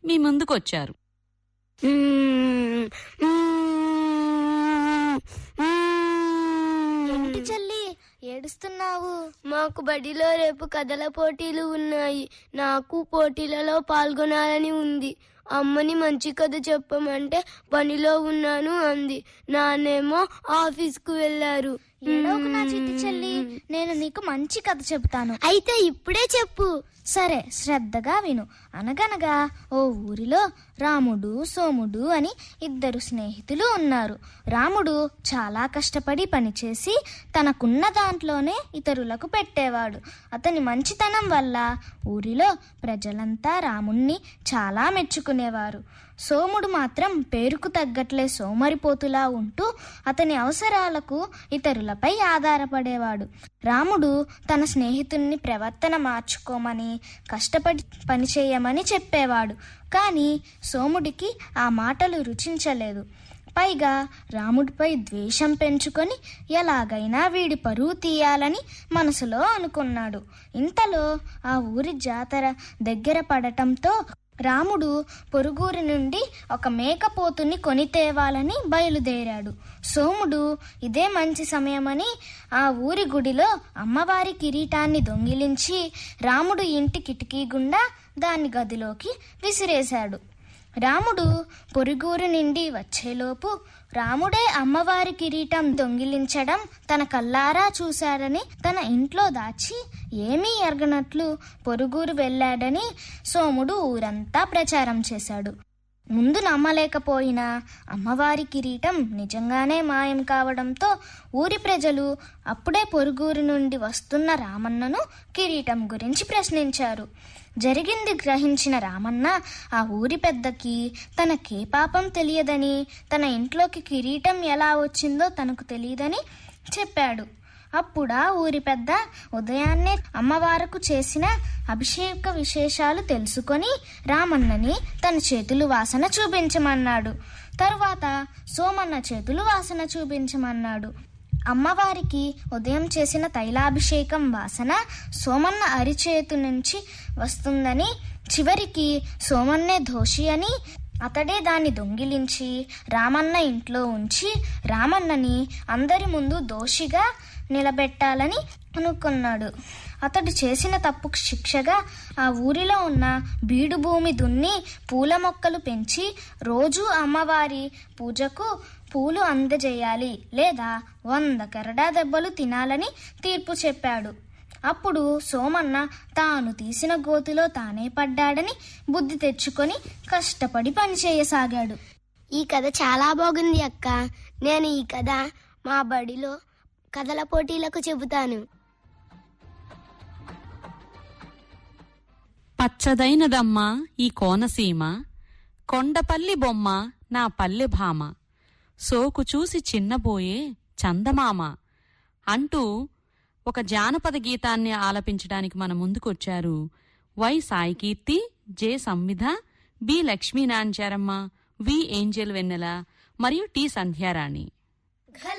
మీ ముందుకొచ్చారు ఏమిటి చెల్లి ఏడుస్తున్నావు మాకు బడిలో రేపు కథల పోటీలు ఉన్నాయి నాకు పోటీలలో పాల్గొనాలని ఉంది అమ్మని మంచి కథ చెప్పమంటే పనిలో ఉన్నాను అంది నాన్నేమో ఆఫీస్ కు వెళ్లారు ఏడవకు నా చిట్టి చెల్లి నేను నీకు మంచి కథ చెబుతాను అయితే ఇప్పుడే చెప్పు సరే శ్రద్ధగా విను అనగనగా ఓ ఊరిలో రాముడు సోముడు అని ఇద్దరు స్నేహితులు ఉన్నారు రాముడు చాలా కష్టపడి పనిచేసి తనకున్న దాంట్లోనే ఇతరులకు పెట్టేవాడు అతని మంచితనం వల్ల ఊరిలో ప్రజలంతా రాముణ్ణి చాలా మెచ్చుకునేవారు సోముడు మాత్రం పేరుకు తగ్గట్లే సోమరిపోతులా ఉంటూ అతని అవసరాలకు ఇతరులపై ఆధారపడేవాడు రాముడు తన స్నేహితుణ్ణి ప్రవర్తన మార్చుకోమని కష్టపడి పనిచేయమని చెప్పేవాడు కానీ సోముడికి ఆ మాటలు రుచించలేదు పైగా రాముడిపై ద్వేషం పెంచుకొని ఎలాగైనా వీడి పరువు తీయాలని మనసులో అనుకున్నాడు ఇంతలో ఆ ఊరి జాతర దగ్గర పడటంతో రాముడు పొరుగురి నుండి ఒక మేకపోతుని కొని తేవాలని బయలుదేరాడు సోముడు ఇదే మంచి సమయమని ఆ ఊరి గుడిలో అమ్మవారి కిరీటాన్ని దొంగిలించి రాముడు ఇంటి కిటికీ గుండా దాని గదిలోకి విసిరేశాడు రాముడు పొరుగురు నుండి వచ్చేలోపు రాముడే అమ్మవారి కిరీటం దొంగిలించడం తన కల్లారా చూశాడని తన ఇంట్లో దాచి ఏమీ ఎరగనట్లు పొరుగురు వెళ్ళాడని సోముడు ఊరంతా ప్రచారం చేశాడు ముందు నమ్మలేకపోయినా అమ్మవారి కిరీటం నిజంగానే మాయం కావడంతో ఊరి ప్రజలు అప్పుడే పొరుగురు నుండి వస్తున్న రామన్నను కిరీటం గురించి ప్రశ్నించారు జరిగింది గ్రహించిన రామన్న ఆ ఊరి పెద్దకి తనకే పాపం తెలియదని తన ఇంట్లోకి కిరీటం ఎలా వచ్చిందో తనకు తెలియదని చెప్పాడు అప్పుడా ఊరి పెద్ద ఉదయాన్నే అమ్మవారకు చేసిన అభిషేక విశేషాలు తెలుసుకొని రామన్నని తన చేతులు వాసన చూపించమన్నాడు తరువాత సోమన్న చేతులు వాసన చూపించమన్నాడు అమ్మవారికి ఉదయం చేసిన తైలాభిషేకం వాసన సోమన్న అరిచేతు నుంచి వస్తుందని చివరికి సోమన్నే దోషి అని అతడే దాన్ని దొంగిలించి రామన్న ఇంట్లో ఉంచి రామన్నని అందరి ముందు దోషిగా నిలబెట్టాలని అనుకున్నాడు అతడు చేసిన తప్పుకు శిక్షగా ఆ ఊరిలో ఉన్న బీడు భూమి దున్ని పూల మొక్కలు పెంచి రోజు అమ్మవారి పూజకు పూలు అందజేయాలి లేదా వంద కరడా దెబ్బలు తినాలని తీర్పు చెప్పాడు అప్పుడు సోమన్న తాను తీసిన గోతిలో తానే పడ్డాడని బుద్ధి తెచ్చుకొని కష్టపడి పనిచేయసాగాడు ఈ కథ చాలా బాగుంది అక్క నేను ఈ కథ మా బడిలో కథల పోటీలకు చెబుతాను పచ్చదైనదమ్మా ఈ కోనసీమ కొండపల్లి బొమ్మ నా పల్లె భామ సోకు చూసి చిన్నబోయే చందమామ అంటూ ఒక జానపద గీతాన్ని ఆలపించడానికి మన ముందుకొచ్చారు Y Saikeerthi J Samvidha B Lakshminancharamma V Angel Vennela మరియు టి సంధ్యారాణి